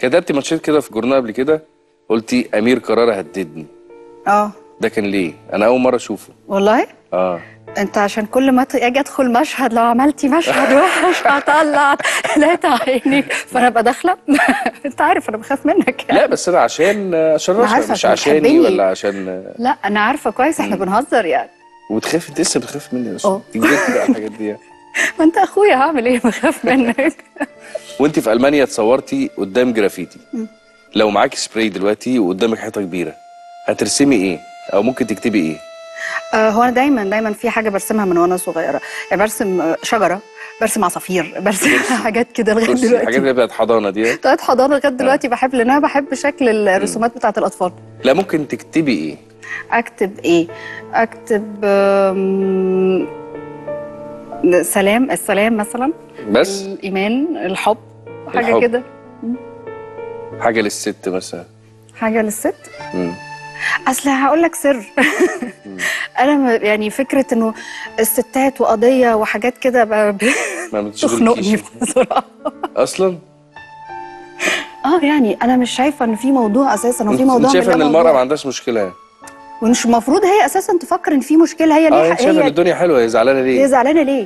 كتبتي ماتشات كده في جورنال قبل كده قلتي امير كرارة هددني اه ده كان ليه انا اول مره اشوفه والله اه انت عشان كل ما ت- اجي ادخل مشهد لو عملتي مشهد وحش هطلع ثلاثة عينيك فانا ابقى داخله انت عارف انا بخاف منك يعني. لا بس انا عشان عشان أنا رشا عارفة مش عشان عشاني بتحبني. ولا عشان لا انا عارفه كويس احنا بنهزر يعني وتخاف انت لسه بتخاف مني بس اه. انت كبرتي بقى الحاجات دي ما انت اخويا هعمل ايه بخاف منك وانت في المانيا اتصورتي قدام جرافيتي لو معاكي سبراي دلوقتي وقدامك حيطه كبيره هترسمي ايه او ممكن تكتبي ايه آه، هو انا دايما دايما في حاجه برسمها من وانا صغيره يعني برسم آه، شجره برسم عصافير برسم كرسي. حاجات كده لغايه كرسي الحاجات دلوقتي اللي بتاعت حضانه دي بتاعت حضانه لغايه دلوقتي بحب لان انا بحب شكل الرسومات بتاعت الاطفال لا ممكن تكتبي ايه اكتب ايه اكتب آم، سلام السلام مثلا بس الايمان الحب حاجه الحب. كده حاجه للست مثلا حاجه للست مم. اصل هقول لك سر انا م- يعني فكره انه الستات وقضيه وحاجات كده ب- ب- ما تخنقني بتشغلكيش بسرعه اصلا اه يعني انا مش شايفه ان في موضوع اساسا وفي موضوع انت شايفه من ان لا المراه موضوع. ما عندهاش مشكله يعني ومش المفروض هي اساسا تفكر ان في مشكله هي اه ليه انت شايفه ان هي الدنيا حلوه هي زعلانه هي ليه زعلانه ليه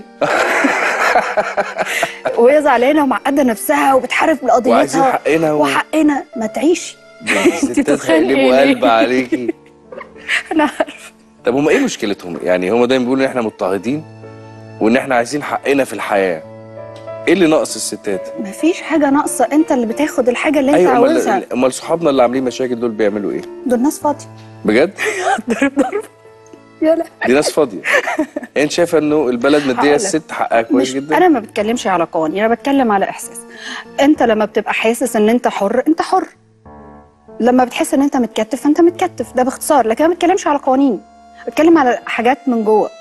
وهي زعلانه ومعقده نفسها وبتحارب وعايزين لقضيتها حقنا و... وحقنا ما تعيشي الستات بتتخانقي هيقلبوا ليه؟ قلب عليكي انا عارفه طب هم ايه مشكلتهم يعني هم دايما بيقولوا ان احنا مضطهدين وان احنا عايزين حقنا في الحياه ايه اللي ناقص الستات مفيش حاجه ناقصه انت اللي بتاخد الحاجه اللي انت ايوه عاوزها امال امال صحابنا اللي عاملين مشاكل دول بيعملوا ايه دول ناس فاضيه بجد ضرب ضرب يا لا دي ناس فاضيه انت شايفه انه البلد مديه هقولك. الست حقها كويس مش جدا انا ما بتكلمش على قوانين انا بتكلم على احساس انت لما بتبقى حاسس ان انت حر انت حر لما بتحس ان انت متكتف فانت متكتف ده باختصار لكن انا ما بتكلمش على قوانين بتكلم على حاجات من جوه